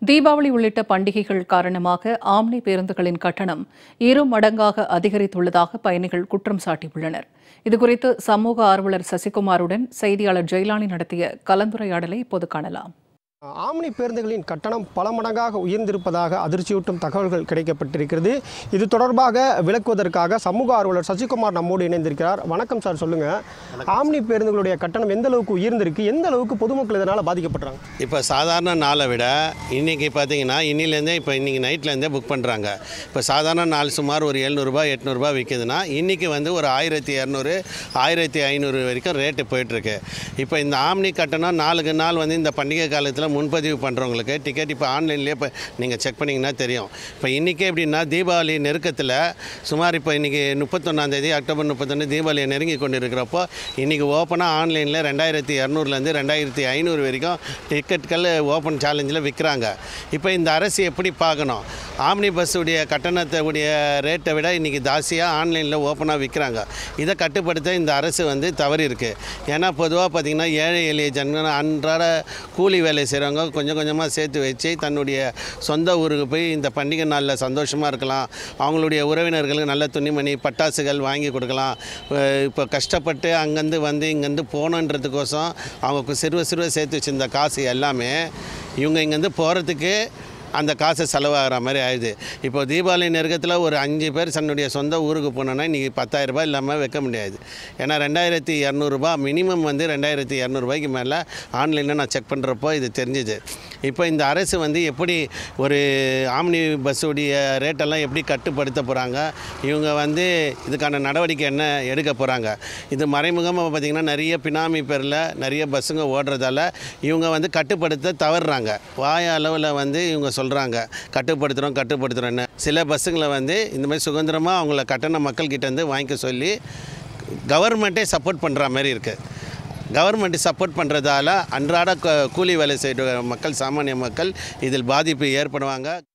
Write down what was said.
தீபாவளி உள்ளிட்ட பண்டிகைகள் காரணமாக ஆம்னி பேருந்துகளின் கட்டணம் இரு மடங்காக அதிகரித்துள்ளதாக பயணிகள் குற்றம் சாட்டியுள்ளனர் இதுகுறித்து சமூக ஆர்வலர் சசிகுமாருடன் செய்தியாளர் ஜெயலானி நடத்திய கலந்துரையாடலை இப்போது காணலாம் ஆம்னி பேருந்துகளின் கட்டணம் பல மடங்காக உயர்ந்திருப்பதாக அதிர்ச்சியூட்டும் தகவல்கள் கிடைக்கப்பட்டிருக்கிறது இது தொடர்பாக விளக்குவதற்காக சமூக ஆர்வலர் சசிகுமார் நம்மோடு இணைந்திருக்கிறார் வணக்கம் சார் சொல்லுங்க ஆம்னி பேருந்துகளுடைய கட்டணம் எந்த அளவுக்கு உயர்ந்திருக்கு எந்த அளவுக்கு பொதுமக்கள் இதனால் பாதிக்கப்படுறாங்க இப்போ சாதாரண நாளை விட இன்றைக்கி பார்த்தீங்கன்னா இன்னிலேருந்தே இப்போ இன்றைக்கி நைட்லேருந்தே புக் பண்ணுறாங்க இப்போ சாதாரண நாள் சுமார் ஒரு எழுநூறுபா எட்நூறுபா விற்கிதுன்னா இன்றைக்கி வந்து ஒரு ஆயிரத்தி இரநூறு ஆயிரத்தி ஐநூறு வரைக்கும் ரேட்டு போயிட்டுருக்கு இப்போ இந்த ஆம்னி கட்டணம் நாளுக்கு நாள் வந்து இந்த பண்டிகை காலத்தில் முன்பதிவு பண்ணுறவங்களுக்கு டிக்கெட் இப்போ ஆன்லைன்லேயே இப்போ நீங்கள் செக் பண்ணிங்கன்னா தெரியும் இப்போ இன்றைக்கி எப்படின்னா தீபாவளி நெருக்கத்தில் சுமார் இப்போ இன்றைக்கி முப்பத்தொன்னாந்தேதி அக்டோபர் முப்பத்தொன்று தீபாவளியை நெருங்கி கொண்டு இருக்கிறப்போ இன்றைக்கி ஓப்பனாக ஆன்லைனில் ரெண்டாயிரத்தி இரநூறுலேருந்து ரெண்டாயிரத்தி ஐநூறு வரைக்கும் டிக்கெட்கள் ஓப்பன் சேலஞ்சில் விற்கிறாங்க இப்போ இந்த அரசு எப்படி பார்க்கணும் ஆம்னி பஸ்ஸுடைய கட்டணத்தை உடைய ரேட்டை விட இன்றைக்கி ஜாஸ்தியாக ஆன்லைனில் ஓப்பனாக விற்கிறாங்க இதை கட்டுப்படுத்த இந்த அரசு வந்து தவறி இருக்குது ஏன்னா பொதுவாக பார்த்திங்கன்னா ஏழை எளிய ஜனங்கள் அன்றாட கூலி வேலை செய்கிறவங்க கொஞ்சம் கொஞ்சமாக சேர்த்து வச்சு தன்னுடைய சொந்த ஊருக்கு போய் இந்த பண்டிகை நாளில் சந்தோஷமாக இருக்கலாம் அவங்களுடைய உறவினர்களுக்கு நல்ல துணிமணி பட்டாசுகள் வாங்கி கொடுக்கலாம் அஹ் இப்போ கஷ்டப்பட்டு அங்கேருந்து வந்து இங்கேருந்து போகணுன்றதுக்கோசம் அவங்க சிறுவ சிறுவ சேர்த்து வச்சிருந்த காசு எல்லாமே இவங்க இங்கேருந்து போகிறதுக்கு அந்த காசு செலவாகிற மாதிரி ஆயிடுது இப்போ தீபாவளி நெருக்கத்தில் ஒரு அஞ்சு பேர் தன்னுடைய சொந்த ஊருக்கு போனோன்னா இன்றைக்கி பத்தாயிரரூபா இல்லாமல் வைக்க முடியாது ஏன்னா ரெண்டாயிரத்தி இரநூறுபா மினிமம் வந்து ரெண்டாயிரத்தி இரநூறுபாய்க்கு மேலே ஆன்லைனில் நான் செக் பண்ணுறப்போ இது தெரிஞ்சுது இப்போ இந்த அரசு வந்து எப்படி ஒரு ஆம்னி பஸ்ஸுடைய ரேட்டெல்லாம் எப்படி கட்டுப்படுத்த போகிறாங்க இவங்க வந்து இதுக்கான நடவடிக்கை என்ன எடுக்க போகிறாங்க இது மறைமுகமாக பார்த்திங்கன்னா நிறைய பினாமி பேரில் நிறைய பஸ்ஸுங்க ஓடுறதால இவங்க வந்து கட்டுப்படுத்த தவறுறாங்க வாய அளவில் வந்து இவங்க சொல்கிறாங்க கட்டுப்படுத்துகிறோம் கட்டுப்படுத்துகிறோன்னு சில பஸ்ஸுங்களை வந்து இந்த மாதிரி சுதந்திரமாக அவங்கள கட்டண மக்கள்கிட்ட இருந்து வாங்கிக்க சொல்லி கவர்மெண்ட்டே சப்போர்ட் பண்ணுற மாதிரி இருக்குது கவர்மெண்ட் சப்போர்ட் பண்ணுறதால அன்றாட க- கூலி வேலை செய்கிற மக்கள் சாமானிய மக்கள் இதில் பாதிப்பு ஏற்படுவாங்க